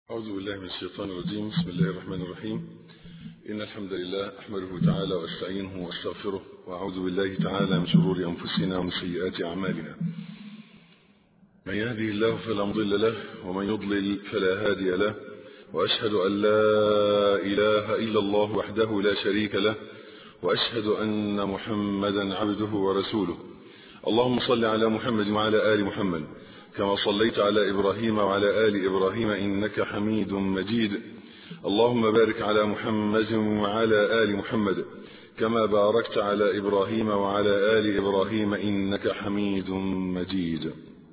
أعوذ بالله من الشيطان الرجيم بسم الله الرحمن الرحيم إن الحمد لله أحمده تعالى واستعينه واستغفره وأعوذ بالله تعالى من شرور أنفسنا ومن سيئات أعمالنا من يهدي الله فلا مضل له ومن يضلل فلا هادي له وأشهد أن لا إله إلا الله وحده لا شريك له وأشهد أن محمدا عبده ورسوله اللهم صل على محمد وعلى آل محمد كما صليت على إبراهيم وعلى آل إبراهيم إنك حميد مجيد اللهم بارك على محمد وعلى آل محمد كما باركت على إبراهيم وعلى آل إبراهيم إنك حميد مجيد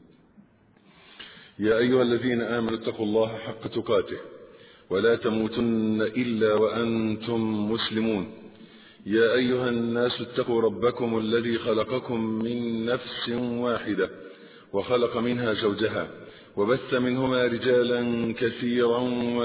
يا أيها الذين آمنوا اتقوا الله حق تقاته ولا تموتن إلا وأنتم مسلمون يا أيها الناس اتقوا ربكم الذي خلقكم من نفس واحدة وخلق منها زوجها وبث منهما رجالا كثيرا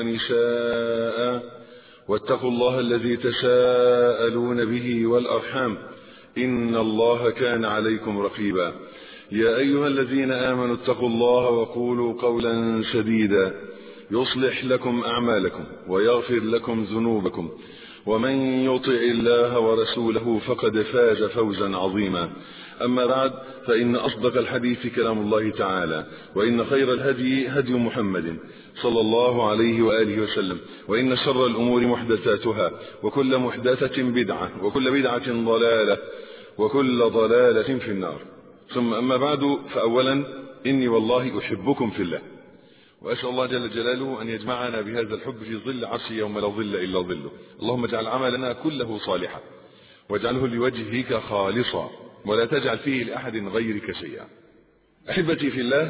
ونساء واتقوا الله الذي تساءلون به والأرحام إن الله كان عليكم رقيبا يا أيها الذين آمنوا اتقوا الله وقولوا قولا سديدا يصلح لكم أعمالكم ويغفر لكم ذنوبكم ومن يطع الله ورسوله فقد فاز فوزا عظيما أما بعد فإن أصدق الحديث كلام الله تعالى وإن خير الهدي هدي محمد صلى الله عليه وآله وسلم وإن شر الأمور محدثاتها وكل محدثة بدعة وكل بدعة ضلالة وكل ضلالة في النار ثم أما بعد فأولا إني والله أحبكم في الله وأسأل الله جل جلاله أن يجمعنا بهذا الحب في ظل عرشه يوم لا ظل إلا ظله اللهم اجعل عملنا كله صالحا واجعله لوجهك خالصا ولا تجعل فيه لأحد غيرك شيئا أحبتي في الله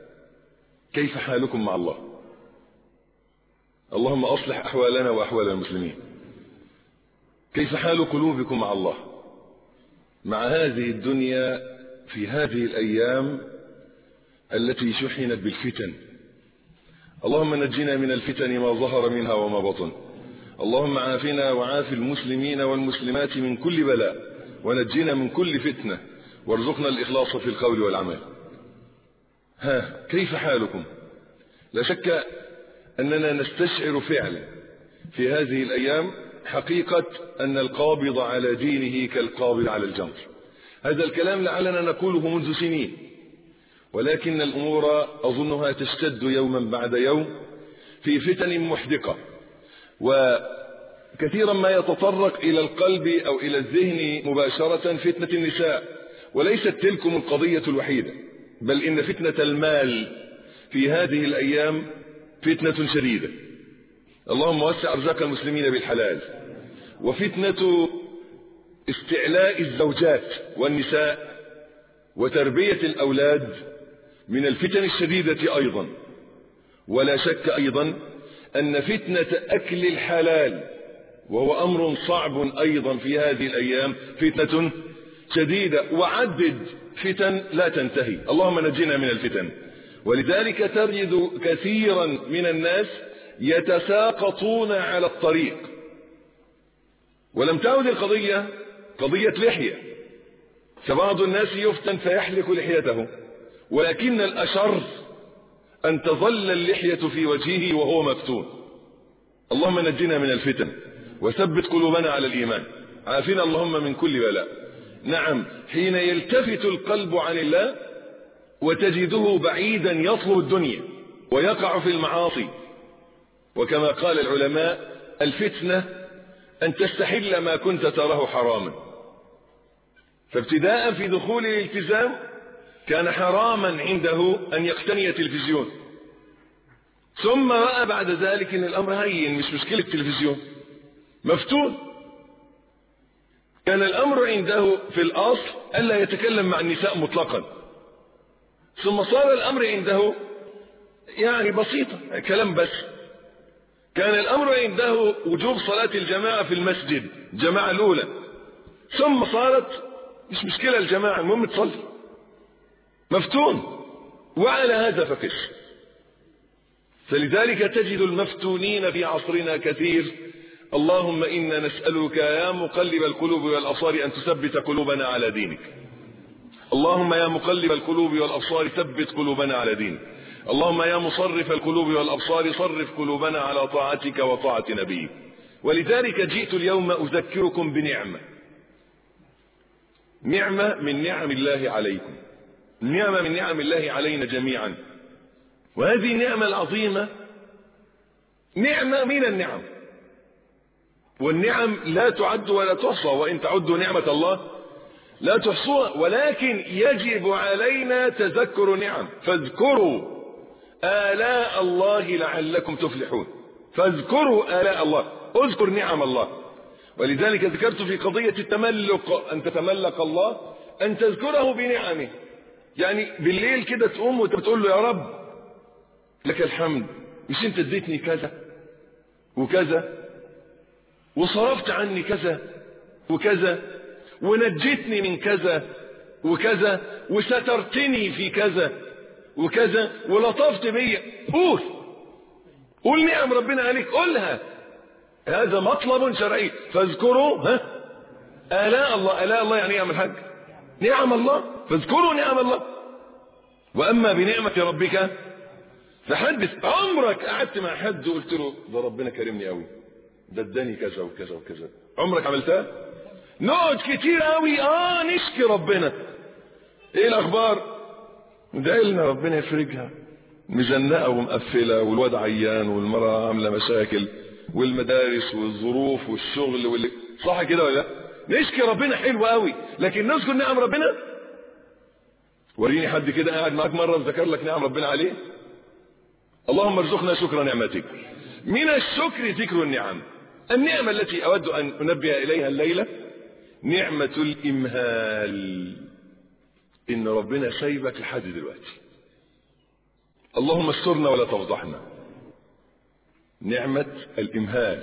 كيف حالكم مع الله اللهم أصلح أحوالنا وأحوال المسلمين كيف حال قلوبكم مع الله مع هذه الدنيا في هذه الأيام التي شحنت بالفتن اللهم نجنا من الفتن ما ظهر منها وما بطن اللهم عافنا وعاف المسلمين والمسلمات من كل بلاء ونجنا من كل فتنة وارزقنا الإخلاص في القول والعمل ها كيف حالكم لا شك أننا نستشعر فعلا في هذه الأيام حقيقة أن القابض على دينه كالقابض على الجمر هذا الكلام لعلنا نقوله منذ سنين ولكن الأمور أظنها تشتد يوما بعد يوم في فتن محدقة وكثيرا ما يتطرق إلى القلب أو إلى الذهن مباشرة فتنة النساء وليست تلكم القضية الوحيدة بل إن فتنة المال في هذه الأيام فتنة شديدة اللهم وسع أرزاق المسلمين بالحلال وفتنة استعلاء الزوجات والنساء وتربية الأولاد من الفتن الشديدة أيضا ولا شك أيضا أن فتنة أكل الحلال وهو أمر صعب أيضا في هذه الأيام فتنة شديدة وعدد فتن لا تنتهي اللهم نجينا من الفتن ولذلك تجد كثيرا من الناس يتساقطون على الطريق ولم تعد القضية قضية لحية فبعض الناس يفتن فيحلق لحيته ولكن الأشر أن تظل اللحية في وجهه وهو مفتون اللهم نجنا من الفتن وثبت قلوبنا على الإيمان عافنا اللهم من كل بلاء نعم حين يلتفت القلب عن الله وتجده بعيدا يطلب الدنيا ويقع في المعاصي وكما قال العلماء الفتنة أن تستحل ما كنت تراه حراما فابتداء في دخول الالتزام كان حراما عنده أن يقتني تلفزيون ثم رأى بعد ذلك أن الأمر هين مش مشكلة تلفزيون مفتون كان الأمر عنده في الأصل ألا يتكلم مع النساء مطلقا ثم صار الأمر عنده يعني بسيطة كلام بس كان الأمر عنده وجوب صلاة الجماعة في المسجد الجماعة الأولى ثم صارت مش مشكلة الجماعة المهم تصلي مفتون وعلى هذا فقس فلذلك تجد المفتونين في عصرنا كثير اللهم إنا نسألك يا مقلب القلوب والأبصار أن تثبت قلوبنا على دينك اللهم يا مقلب القلوب والأبصار ثبت قلوبنا على دينك اللهم يا مصرف القلوب والأبصار صرف قلوبنا على طاعتك وطاعة نبيك ولذلك جئت اليوم أذكركم بنعمة نعمة من نعم الله عليكم نعمة من نعم الله علينا جميعا وهذه النعمة العظيمة نعمة من النعم والنعم لا تعد ولا تحصى وإن تعدوا نعمة الله لا تحصوها ولكن يجب علينا تذكر نعم فاذكروا آلاء الله لعلكم تفلحون فاذكروا آلاء الله اذكر نعم الله ولذلك ذكرت في قضية التملق أن تتملق الله أن تذكره بنعمه يعني بالليل كده تقوم وتقول له يا رب لك الحمد مش انت اديتني كذا وكذا وصرفت عني كذا وكذا ونجيتني من كذا وكذا وسترتني في كذا وكذا ولطفت بيا قول قول نعم ربنا عليك قولها هذا مطلب شرعي فاذكروا ها آلاء الله آلاء الله يعني يعمل حاج نعم الله فاذكروا نعم الله وأما بنعمة ربك فحدث عمرك قعدت مع حد وقلت له ده ربنا كرمني قوي ده اداني كذا وكذا وكذا عمرك عملتها نقعد كتير قوي اه نشكي ربنا ايه الاخبار ندعي لنا ربنا يفرجها مزنقه ومقفله والواد عيان والمراه عامله مشاكل والمدارس والظروف والشغل واللي صح كده ولا لا نشكي ربنا حلو قوي لكن نذكر نعم ربنا وريني حد كده قاعد معاك مره وذكر لك نعم ربنا عليه اللهم ارزقنا شكر نعمتك من الشكر ذكر النعم النعمة التي أود أن أنبه إليها الليلة نعمة الإمهال إن ربنا سايبك لحد دلوقتي اللهم استرنا ولا تفضحنا نعمة الإمهال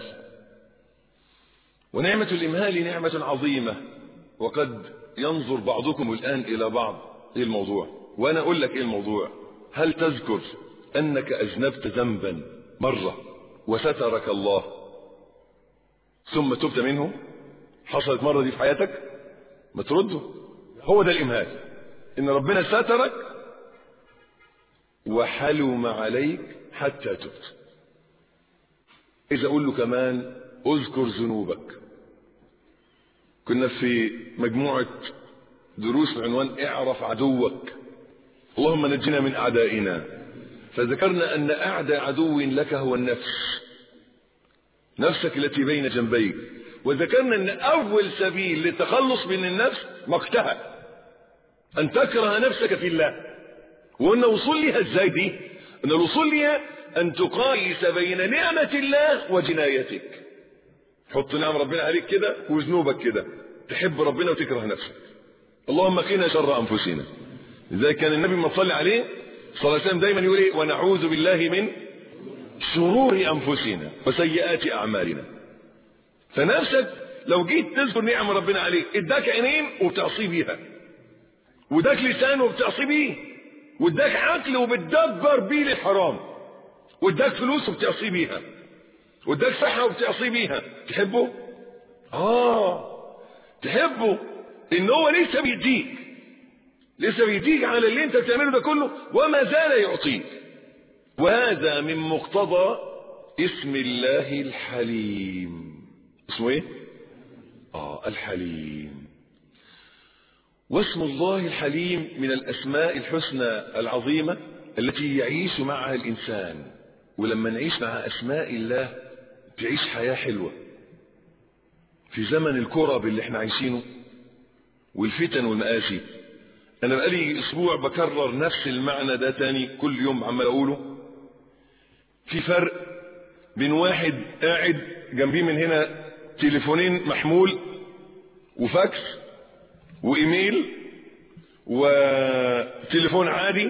ونعمة الإمهال نعمة عظيمة وقد ينظر بعضكم الآن إلى بعض إيه الموضوع وأنا أقول لك إيه الموضوع هل تذكر أنك أذنبت ذنبا مرة وسترك الله ثم تبت منه حصلت مرة دي في حياتك ما ترده هو ده الإمهال إن ربنا سترك وحلم عليك حتى تبت إذا أقول له كمان اذكر ذنوبك كنا في مجموعة دروس بعنوان اعرف عدوك اللهم نجنا من أعدائنا فذكرنا أن أعدى عدو لك هو النفس نفسك التي بين جنبيك وذكرنا أن أول سبيل للتخلص من النفس مقتها أن تكره نفسك في الله وأن وصول لها ازاي دي أن الوصول لها أن تقايس بين نعمة الله وجنايتك حط نعم ربنا عليك كده وذنوبك كده تحب ربنا وتكره نفسك اللهم قنا شر أنفسنا لذلك كان النبي ما صلى عليه صلى الله عليه وسلم دايما يقول ايه ونعوذ بالله من شرور أنفسنا وسيئات أعمالنا فنفسك لو جيت تذكر نعم ربنا عليك اداك عينين وبتعصي بيها واداك لسان وبتعصي بيه واداك عقل وبتدبر بيه للحرام واداك فلوس وبتعصي بيها واداك صحة وبتعصي بيها تحبه اه تحبه ان هو لسه بيديك لسه بيديك على اللي انت بتعمله ده كله وما زال يعطيك وهذا من مقتضى اسم الله الحليم اسمه ايه اه الحليم واسم الله الحليم من الاسماء الحسنى العظيمة التي يعيش معها الانسان ولما نعيش مع اسماء الله تعيش حياة حلوة في زمن الكرب اللي احنا عايشينه والفتن والمآسي انا بقالي اسبوع بكرر نفس المعنى ده تاني كل يوم عمال اقوله في فرق بين واحد قاعد جنبيه من هنا تليفونين محمول وفاكس وايميل وتليفون عادي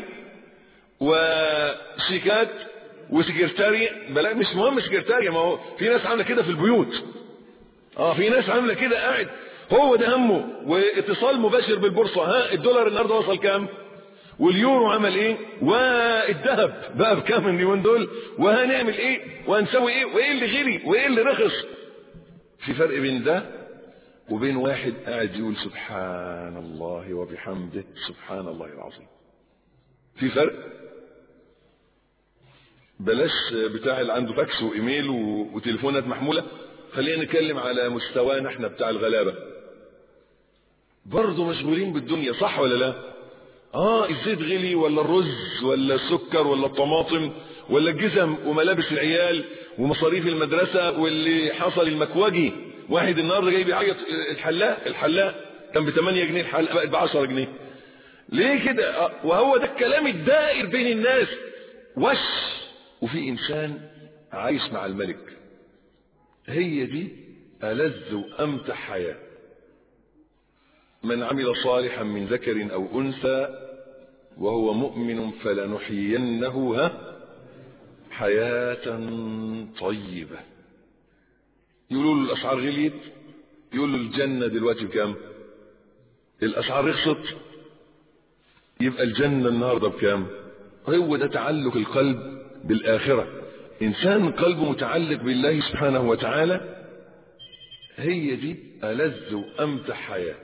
وشيكات وسكرتارية بلا مش مهم سكرتارية ما هو في ناس عاملة كده في البيوت اه في ناس عاملة كده قاعد هو ده همه واتصال مباشر بالبورصة ها الدولار النهارده وصل كام واليورو عمل ايه والذهب بقى بكام اليومين دول وهنعمل ايه وهنسوي ايه وايه اللي غلي وايه اللي رخص في فرق بين ده وبين واحد قاعد يقول سبحان الله وبحمده سبحان الله العظيم في فرق بلاش بتاع اللي عنده فاكس وايميل وتليفونات محموله خلينا نتكلم على مستوانا احنا بتاع الغلابه برضه مشغولين بالدنيا صح ولا لا اه الزيت غلي ولا الرز ولا السكر ولا الطماطم ولا الجزم وملابس العيال ومصاريف المدرسه واللي حصل المكوجي واحد النهارده جاي بيعيط الحلاق الحلاق كان ب 8 جنيه الحلاق بقت ب 10 جنيه ليه كده وهو ده الكلام الدائر بين الناس وش وفي انسان عايش مع الملك هي دي ألذ وأمتع حياة من عمل صالحا من ذكر أو أنثى وهو مؤمن فلنحيينه ها حياة طيبة يقولوا له الأسعار غليت يقول له الجنة دلوقتي بكام الأسعار رخصت يبقى الجنة النهاردة بكام هو ده تعلق القلب بالآخرة إنسان قلبه متعلق بالله سبحانه وتعالى هي دي ألذ وأمتع حياة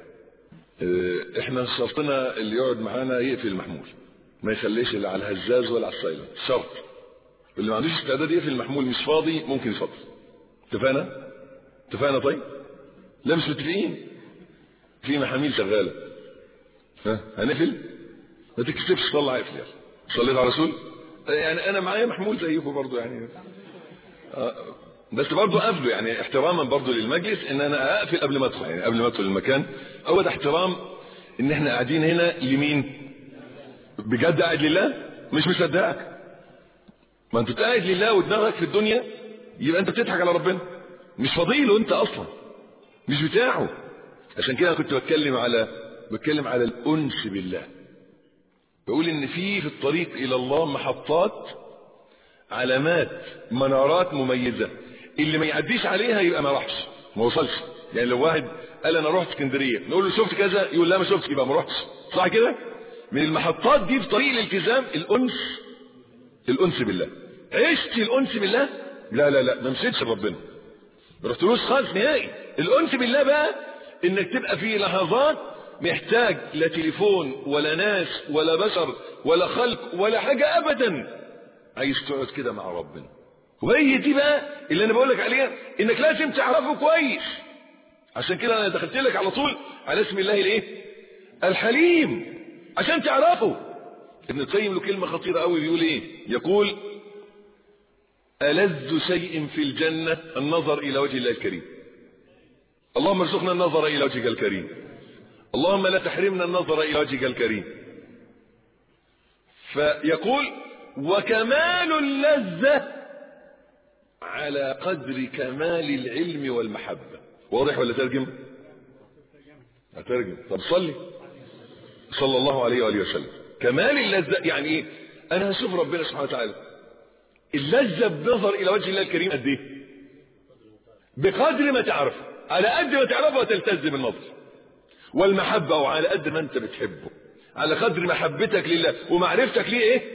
احنا شرطنا اللي يقعد معانا يقفل المحمول ما يخليش اللي على الهزاز ولا على السايلنت شرط اللي ما عندوش استعداد يقفل المحمول مش فاضي ممكن يفضل اتفقنا اتفقنا طيب لا مش متفقين في محاميل شغاله ها هنقفل ما تكسبش طلع اقفل يلا صليت على رسول يعني انا معايا محمول زيكم برضو يعني آه بس برضو قبله يعني احتراما برضو للمجلس ان انا اقفل قبل ما ادخل يعني قبل ما ادخل المكان هو ده احترام ان احنا قاعدين هنا لمين بجد قاعد لله مش مصدقك ما انت قاعد لله ودماغك في الدنيا يبقى انت بتضحك على ربنا مش فضيله انت اصلا مش بتاعه عشان كده كنت بتكلم على بتكلم على الانس بالله بقول ان في في الطريق الى الله محطات علامات منارات مميزه اللي ما يعديش عليها يبقى ما راحش ما وصلش يعني لو واحد قال انا رحت اسكندريه نقول له شفت كذا يقول لا ما شفتش يبقى ما رحتش صح كده من المحطات دي في طريق الالتزام الانس الانس بالله عشت الانس بالله لا لا لا ما مشيتش لربنا ما رحتلوش خالص نهائي الانس بالله بقى انك تبقى في لحظات محتاج لا تليفون ولا ناس ولا بشر ولا خلق ولا حاجة أبدا عايز تقعد كده مع ربنا وهي دي بقى اللي أنا بقولك عليها إنك لازم تعرفه كويس عشان كده أنا دخلت لك على طول على اسم الله الإيه الحليم عشان تعرفه ابن القيم له كلمة خطيرة قوي بيقول إيه يقول ألذ شيء في الجنة النظر إلى وجه الله الكريم اللهم ارزقنا النظر إلى وجهك الكريم اللهم لا تحرمنا النظر إلى وجهك الكريم فيقول وكمال اللذة على قدر كمال العلم والمحبة واضح ولا ترجم هترجم طب صلي صلى الله عليه وآله وسلم كمال اللذة يعني ايه انا هشوف ربنا سبحانه وتعالى اللذة بنظر الى وجه الله الكريم قد ايه بقدر ما تعرف على قد ما تعرفه وتلتز بالنظر والمحبة وعلى قد ما انت بتحبه على قدر محبتك لله ومعرفتك ليه ايه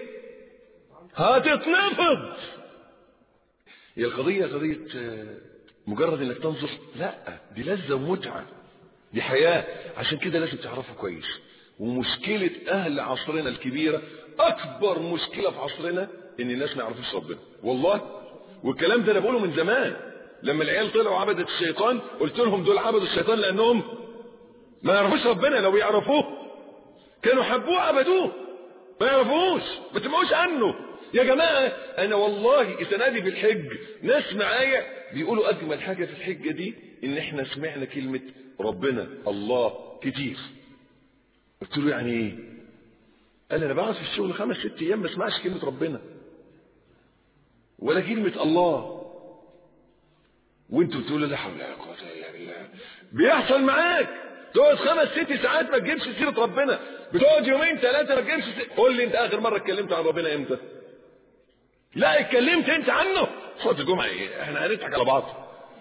هتتنفض هي القضية قضية مجرد انك تنظر لا دي لذة ومتعة دي حياة عشان كده لازم تعرفه كويس ومشكلة اهل عصرنا الكبيرة اكبر مشكلة في عصرنا ان الناس ما يعرفوش ربنا والله والكلام ده انا بقوله من زمان لما العيال طلعوا عبدة الشيطان قلت لهم دول عبدوا الشيطان لانهم ما يعرفوش ربنا لو يعرفوه كانوا حبوه عبدوه ما يعرفوش ما تسمعوش عنه يا جماعة انا والله السنة دي في الحج ناس معايا بيقولوا اجمل حاجة في الحجة دي ان احنا سمعنا كلمة ربنا الله كتير قلت له يعني ايه قال انا بقعد في الشغل خمس ست ايام ما اسمعش كلمة ربنا ولا كلمة الله وانتوا بتقولوا لا حول ولا قوة الا بالله بيحصل معاك تقعد خمس ست ساعات ما تجيبش سيرة ربنا بتقعد يومين ثلاثة ما تجيبش سيرة قول لي انت اخر مرة اتكلمت عن ربنا امتى لا اتكلمت انت عنه صوت الجمعة ايه احنا هنضحك على بعض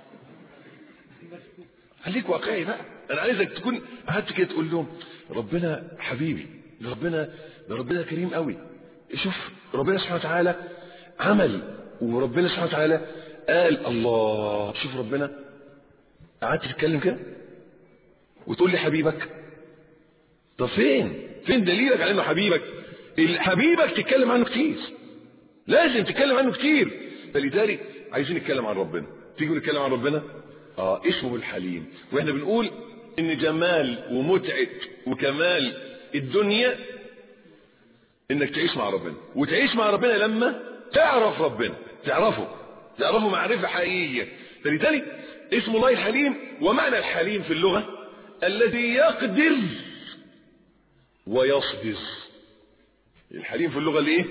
خليك واقعي بقى انا عايزك تكون قعدت كده تقول لهم ربنا حبيبي ده ربنا ده ربنا كريم قوي شوف ربنا سبحانه وتعالى عمل وربنا سبحانه وتعالى قال الله شوف ربنا قعدت تتكلم كده وتقول لي حبيبك طب فين فين دليلك على انه حبيبك حبيبك تتكلم عنه كتير لازم تتكلم عنه كتير فلذلك عايزين نتكلم عن ربنا تيجوا نتكلم عن ربنا اه اسمه الحليم واحنا بنقول ان جمال ومتعة وكمال الدنيا انك تعيش مع ربنا وتعيش مع ربنا لما تعرف ربنا تعرفه تعرفه معرفة حقيقية فلذلك اسم الله الحليم ومعنى الحليم في اللغة الذي يقدر ويصبر الحليم في اللغة اللي ايه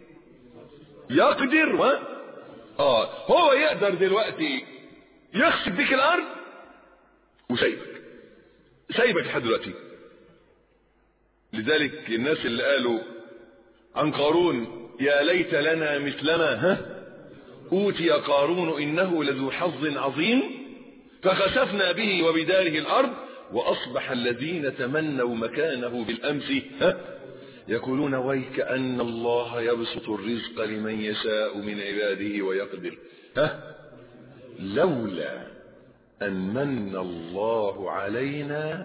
يقدر و... اه هو يقدر دلوقتي يخسف بيك الارض وسايبك سايبك لحد دلوقتي لذلك الناس اللي قالوا عن قارون يا ليت لنا مثلما ها اوتي قارون انه لذو حظ عظيم فخسفنا به وبداره الارض واصبح الذين تمنوا مكانه بالامس ها يقولون ويك ان الله يبسط الرزق لمن يشاء من عباده ويقدر ها لولا ان من الله علينا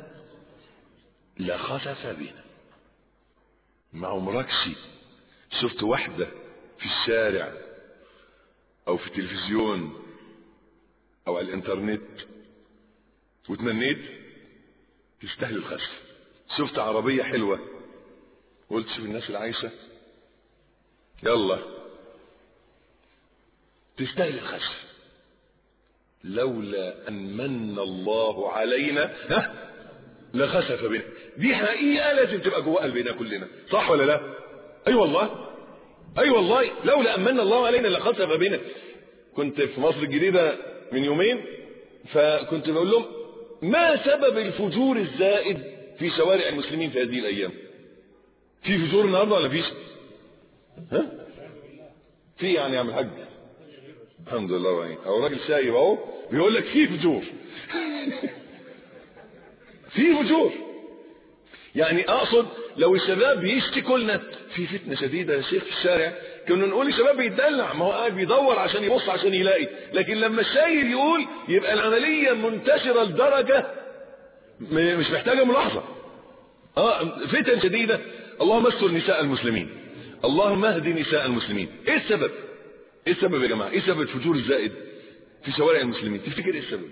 لخسف بنا ما عمركش شفت واحدة في الشارع او في التلفزيون او على الانترنت وتمنيت تستاهل الخسف شفت عربية حلوة قلت شوف الناس اللي عايشة يلا تستاهل الخسف لولا ان من الله علينا ها لخسف بنا دي حقيقة لازم تبقى جوه قلبنا كلنا صح ولا لا اي أيوة والله اي أيوة والله لولا امن الله علينا لخسف بنا كنت في مصر الجديدة من يومين فكنت بقول لهم ما سبب الفجور الزائد في شوارع المسلمين في هذه الايام في فجور النهارده ولا فيش ها في يعني يا عم الحاج الحمد لله وعين او راجل شايب اهو بيقول لك في فجور في فجور يعني اقصد لو الشباب بيشتكوا لنا في فتنه شديده يا شيخ في الشارع كنا نقول الشباب بيتدلع ما هو قاعد بيدور عشان يبص عشان يلاقي لكن لما الشايل يقول يبقى العمليه منتشره لدرجه مش محتاجه ملاحظه اه فتن شديده اللهم استر نساء المسلمين اللهم اهدي نساء المسلمين ايه السبب ايه السبب يا جماعه ايه سبب الفجور الزائد في شوارع المسلمين تفتكر ايه السبب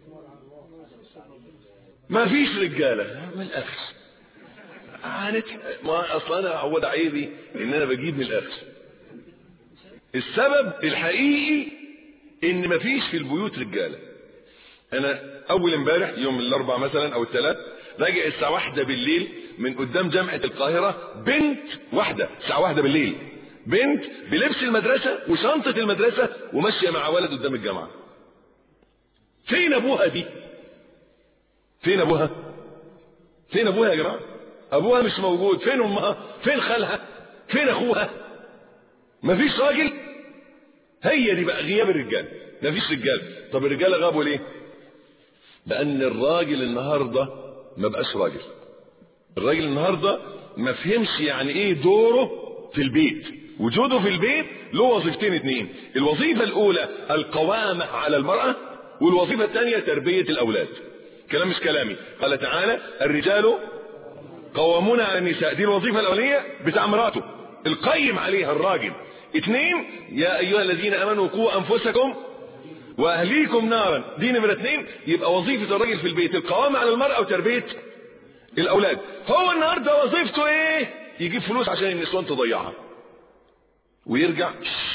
ما فيش رجاله من الاخر عانت ما اصلا انا هو ده عيبي ان انا بجيب من الاخر السبب الحقيقي ان ما فيش في البيوت رجاله انا اول امبارح يوم الاربعاء مثلا او الثلاث راجع الساعه واحدة بالليل من قدام جامعه القاهره بنت واحده الساعه واحدة بالليل بنت بلبس المدرسه وشنطه المدرسه وماشيه مع ولد قدام الجامعه فين ابوها دي فين ابوها فين ابوها يا جماعه ابوها مش موجود فين امها فين خالها فين اخوها مفيش راجل هي دي بقى غياب الرجال مفيش رجال طب الرجاله غابوا ليه لان الراجل النهارده ما بقاش راجل الراجل النهارده ما فهمش يعني ايه دوره في البيت وجوده في البيت له وظيفتين اتنين الوظيفه الاولى القوامه على المراه والوظيفه الثانيه تربيه الاولاد كلام مش كلامي قال تعالى الرجال قوامون على النساء دي الوظيفة الأولية بتاع مراته القيم عليها الراجل اثنين يا أيها الذين أمنوا قوا أنفسكم وأهليكم نارا دي نمرة اثنين يبقى وظيفة الراجل في البيت القوام على المرأة وتربية الأولاد هو النهاردة وظيفته إيه يجيب فلوس عشان النسوان تضيعها ويرجع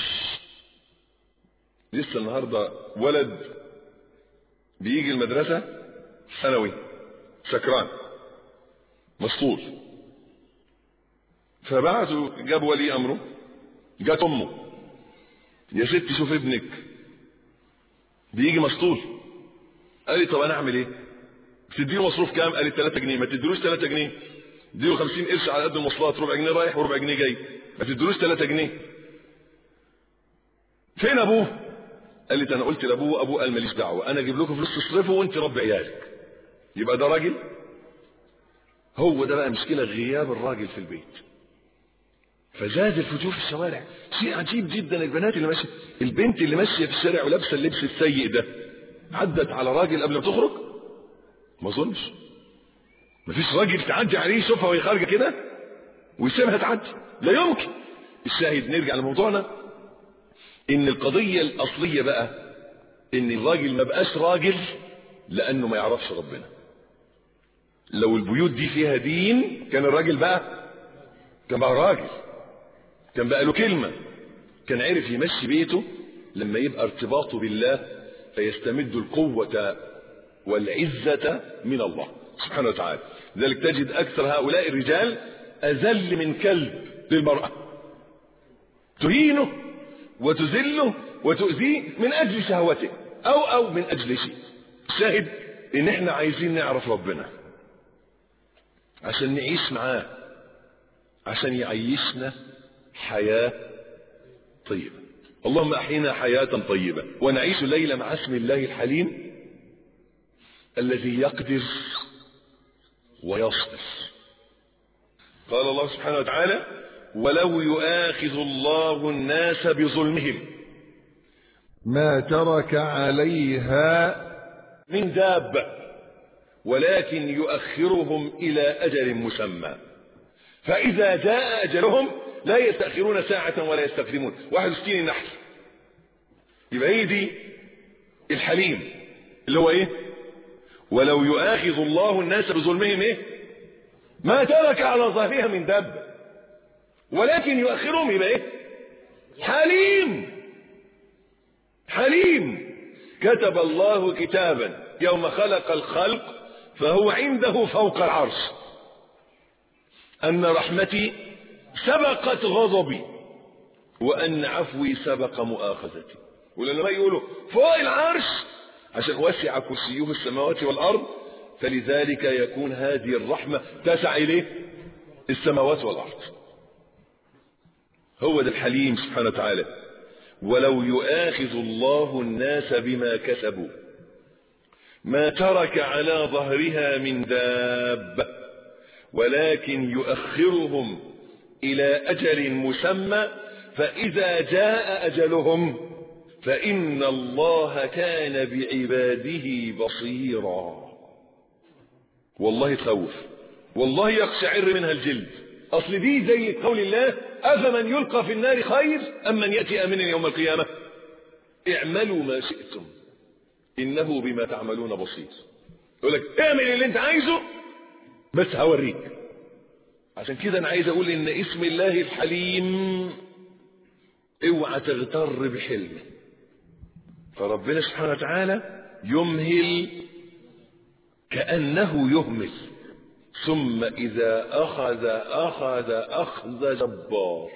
لسه النهاردة ولد بيجي المدرسة ثانوي سكران مسطول فبعثوا جاب ولي امره جات امه يا ست شوف ابنك بيجي مسطول قال لي طب انا اعمل ايه تديله مصروف كام قال لي 3 جنيه ما تديلوش 3 جنيه اديله 50 قرش على قد المواصلات ربع جنيه رايح وربع جنيه جاي ما تديلوش 3 جنيه فين ابوه قال لي انا قلت لابوه ابوه قال ماليش دعوه انا اجيب لكم فلوس تصرفوا وانت ربي عيالك يبقى ده راجل هو ده بقى مشكلة غياب الراجل في البيت فزاد الفجور في الشوارع شيء عجيب جدا البنات اللي ماشيه البنت اللي ماشيه في الشارع ولابسه اللبس السيء ده عدت على راجل قبل ما تخرج ما اظنش مفيش راجل تعدي عليه يشوفها وهي خارجه كده ويسيبها تعدي لا يمكن الشاهد نرجع لموضوعنا ان القضية الاصلية بقى ان الراجل ما بقاش راجل لانه ما يعرفش ربنا لو البيوت دي فيها دين كان الراجل بقى كان بقى راجل كان بقى له كلمة كان عرف يمشي بيته لما يبقى ارتباطه بالله فيستمد القوة والعزة من الله سبحانه وتعالى لذلك تجد أكثر هؤلاء الرجال أذل من كلب للمرأة تهينه وتذله وتؤذيه من أجل شهوته أو أو من أجل شيء شاهد إن إحنا عايزين نعرف ربنا عشان نعيش معاه عشان يعيشنا حياة طيبة اللهم أحينا حياة طيبة ونعيش الليلة مع اسم الله الحليم الذي يقدر ويصبر قال الله سبحانه وتعالى ولو يؤاخذ الله الناس بظلمهم ما ترك عليها من دابة ولكن يؤخرهم إلى أجل مسمى فإذا جاء أجلهم لا يستأخرون ساعة ولا يستقدمون 61 النحل يبقى هي دي الحليم اللي هو ايه ولو يؤاخذ الله الناس بظلمهم ايه ما ترك على ظهرها من دابة ولكن يؤخرهم يبقى ايه حليم حليم كتب الله كتابا يوم خلق الخلق فهو عنده فوق العرش أن رحمتي سبقت غضبي وأن عفوي سبق مؤاخذتي ولما يقولوا فوق العرش عشان وسع كرسيه السماوات والأرض فلذلك يكون هذه الرحمة تسع إليه السماوات والأرض هو ده الحليم سبحانه وتعالى ولو يؤاخذ الله الناس بما كسبوا ما ترك على ظهرها من دابة ولكن يؤخرهم إلى أجل مسمى فإذا جاء أجلهم فإن الله كان بعباده بصيرا والله تخوف والله يقشعر منها الجلد أصل دي زي قول الله أفمن يلقى في النار خير أم من يأتي آمنا يوم القيامة اعملوا ما شئتم إنه بما تعملون بصير يقول لك اعمل اللي انت عايزه بس هوريك عشان كده انا عايز اقول ان اسم الله الحليم اوعى تغتر بحلمه فربنا سبحانه وتعالى يمهل كأنه يهمل ثم إذا أخذ أخذ أخذ جبار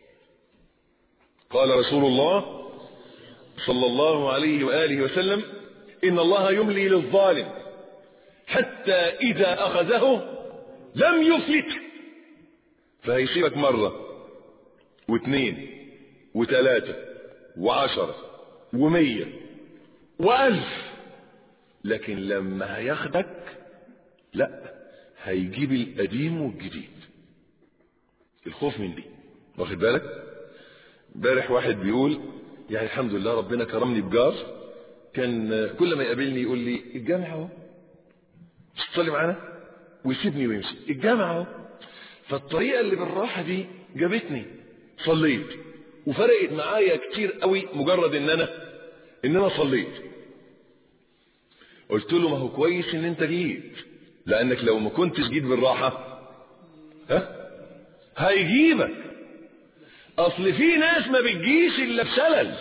قال رسول الله صلى الله عليه وآله وسلم إن الله يملي للظالم حتى إذا أخذه لم يفلت فهيسيبك مرة واثنين وثلاثة وعشرة ومية وألف لكن لما هياخدك لا هيجيب القديم والجديد الخوف من دي واخد بالك امبارح واحد بيقول يعني الحمد لله ربنا كرمني بجار كان كل ما يقابلني يقول لي الجامع اهو مش تصلي معانا ويسيبني ويمشي الجامع اهو فالطريقه اللي بالراحه دي جابتني صليت وفرقت معايا كتير قوي مجرد ان انا ان انا صليت قلت له ما هو كويس ان انت جيت لانك لو ما كنتش جيت بالراحه ها هيجيبك اصل في ناس ما بتجيش الا بشلل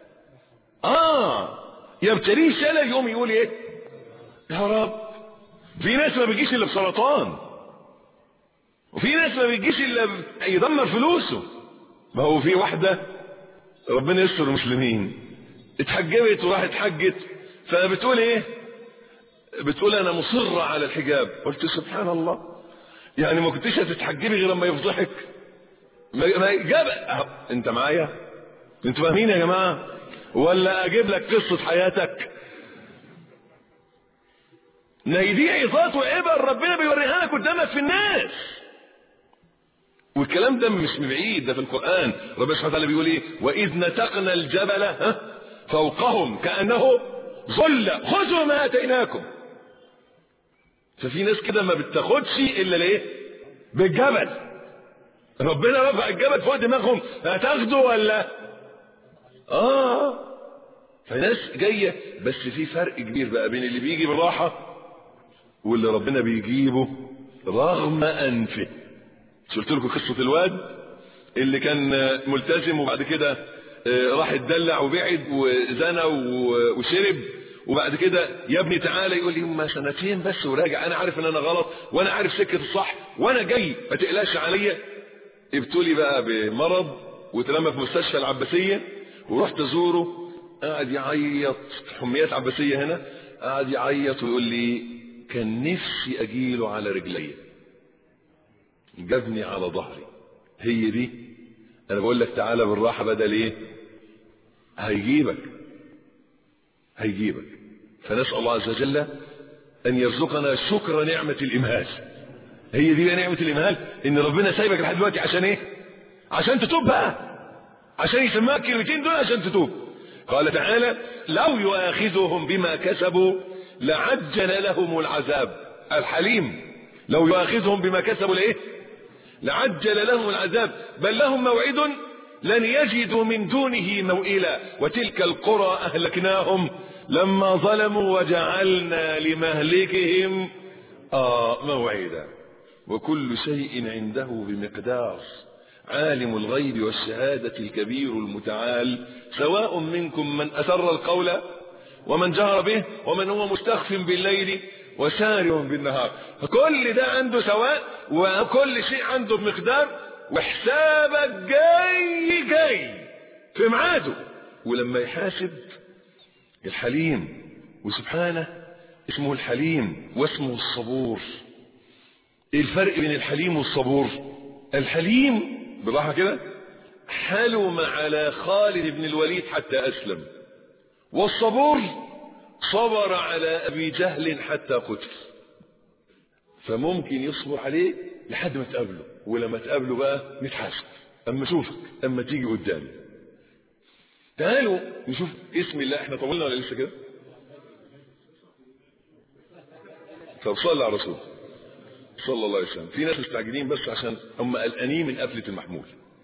اه يبتليه شلل يقوم يقول ايه يا رب في ناس ما بتجيش الا بسرطان وفي ناس ما بتجيش الا يدمر فلوسه ما هو في واحده ربنا يستر المسلمين اتحجبت وراحت حجت فبتقول ايه بتقول انا مصرة على الحجاب قلت سبحان الله يعني ما كنتش هتتحجبي غير لما يفضحك ما ما جاب انت معايا انتوا فاهمين يا جماعه ولا اجيب لك قصه حياتك ما هي دي عظات وعبر ربنا بيوريها لك قدامك في الناس والكلام ده مش من بعيد ده في القران ربنا سبحانه وتعالى بيقول ايه واذ نتقنا الجبل ها فوقهم كانه ظل خذوا ما اتيناكم ففي ناس كده ما بتاخدش الا ليه بالجبل ربنا رفع الجبل فوق دماغهم هتاخده ولا اه فناس جاية بس في فرق كبير بقى بين اللي بيجي بالراحة واللي ربنا بيجيبه رغم أنفه قلت لكم قصة الواد اللي كان ملتزم وبعد كده راح اتدلع وبعد وزنى وشرب وبعد كده يا ابني تعالى يقول لي ما سنتين بس وراجع انا عارف ان انا غلط وانا عارف سكه الصح وانا جاي ما تقلقش عليا ابتلي بقى بمرض واترمى في مستشفى العباسيه ورحت ازوره قاعد يعيط حميات عباسيه هنا قاعد يعيط ويقول لي كان نفسي اجيله على رجلي جابني على ظهري هي دي انا بقول لك تعالى بالراحه بدل ايه هيجيبك هيجيبك فنسال الله عز وجل ان يرزقنا شكر نعمه الامهال هي دي بقى نعمه الامهال ان ربنا سايبك لحد دلوقتي عشان ايه عشان تتوب بقى عشان يسمعك الكلمتين دول عشان تتوب قال تعالى لو يؤاخذهم بما كسبوا لعجل لهم العذاب الحليم لو يؤاخذهم بما كسبوا لايه لعجل لهم العذاب بل لهم موعد لن يجدوا من دونه موئلا وتلك القرى أهلكناهم لما ظلموا وجعلنا لمهلكهم آه موعدا وكل شيء عنده بمقدار عالم الغيب والشهادة الكبير المتعال سواء منكم من أسر القول ومن جهر به ومن هو مستخف بالليل وسارع بالنهار فكل ده عنده سواء وكل شيء عنده بمقدار وحسابك جاي جاي في ميعاده ولما يحاسب الحليم وسبحانه اسمه الحليم واسمه الصبور ايه الفرق بين الحليم والصبور الحليم بالراحه كده حلم على خالد بن الوليد حتى اسلم والصبور صبر على ابي جهل حتى قتل فممكن يصبر عليه لحد ما تقابله ولما تقابله بقى نتحاسب اما اشوفك اما تيجي قدامي تعالوا نشوف اسم الله احنا طولنا ولا لسه كده طب صلى على الرسول صلى الله عليه وسلم في ناس مستعجلين بس عشان هم قلقانين من قفله المحمول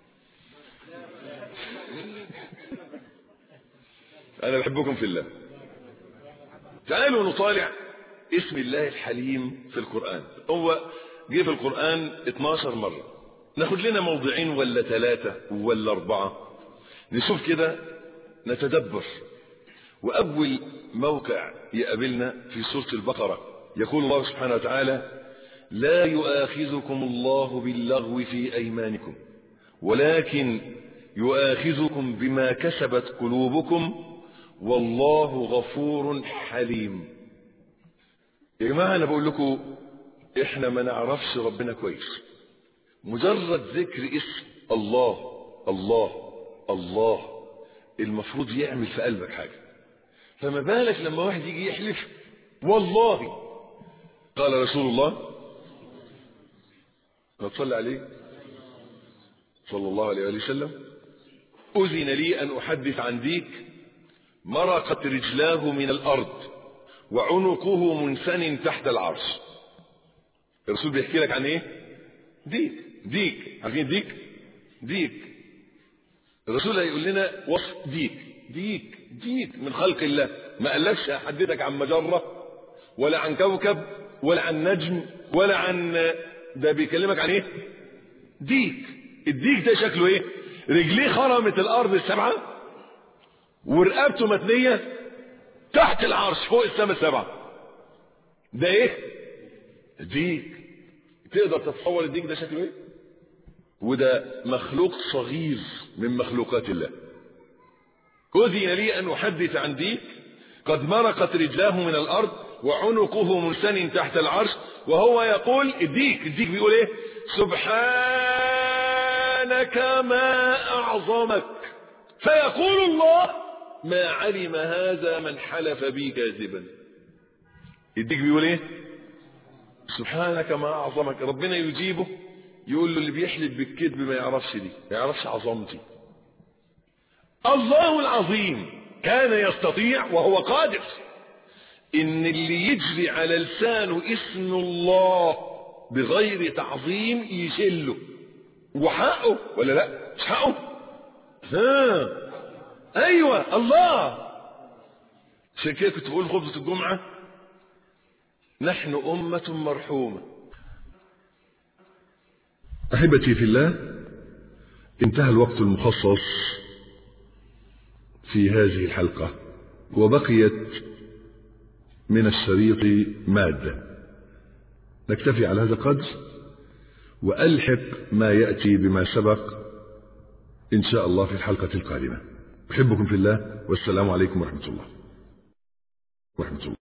انا بحبكم في الله تعالوا نطالع اسم الله الحليم في القرآن هو جه في القرآن 12 مرة ناخد لنا موضعين ولا ثلاثة ولا أربعة نشوف كده نتدبر وأول موقع يقابلنا في سورة البقرة يقول الله سبحانه وتعالى لا يؤاخذكم الله باللغو في أيمانكم ولكن يؤاخذكم بما كسبت قلوبكم والله غفور حليم يا جماعة أنا بقول لكم إحنا ما نعرفش ربنا كويس مجرد ذكر اسم الله الله الله المفروض يعمل في قلبك حاجة فما بالك لما واحد يجي يحلف والله قال رسول الله ما تصلي عليه صلى الله عليه وسلم أذن لي أن أحدث عن ديك مرقت رجلاه من الأرض وعنقه منسن تحت العرش الرسول بيحكي لك عن ايه ديك ديك عارفين ديك ديك الرسول هيقول لنا وصف ديك ديك ديك من خلق الله ما قالكش احددك عن مجرة ولا عن كوكب ولا عن نجم ولا عن ده بيكلمك عن ايه ديك الديك ده شكله ايه رجليه خرمت الارض السبعه ورقبته متنيه تحت العرش فوق السماء السبعه ده ايه ديك تقدر تتصور الديك ده شكله ايه وده مخلوق صغير من مخلوقات الله أذن لي أن أحدث عن ديك قد مرقت رجلاه من الأرض وعنقه منسن تحت العرش وهو يقول الديك الديك بيقول ايه سبحانك ما أعظمك فيقول الله ما علم هذا من حلف بي كاذبا الديك بيقول ايه سبحانك ما أعظمك ربنا يجيبه يقول له اللي بيحلف بالكذب ما يعرفش دي ما يعرفش عظمتي الله العظيم كان يستطيع وهو قادر ان اللي يجري على لسانه اسم الله بغير تعظيم يشله وحقه ولا لا مش حقه ها ايوه الله عشان كده كنت بقول خطبه الجمعه نحن امه مرحومه احبتي في الله انتهى الوقت المخصص في هذه الحلقه وبقيت من الشريط ماده نكتفي على هذا القدر والحق ما ياتي بما سبق ان شاء الله في الحلقه القادمه احبكم في الله والسلام عليكم ورحمه الله ورحمه الله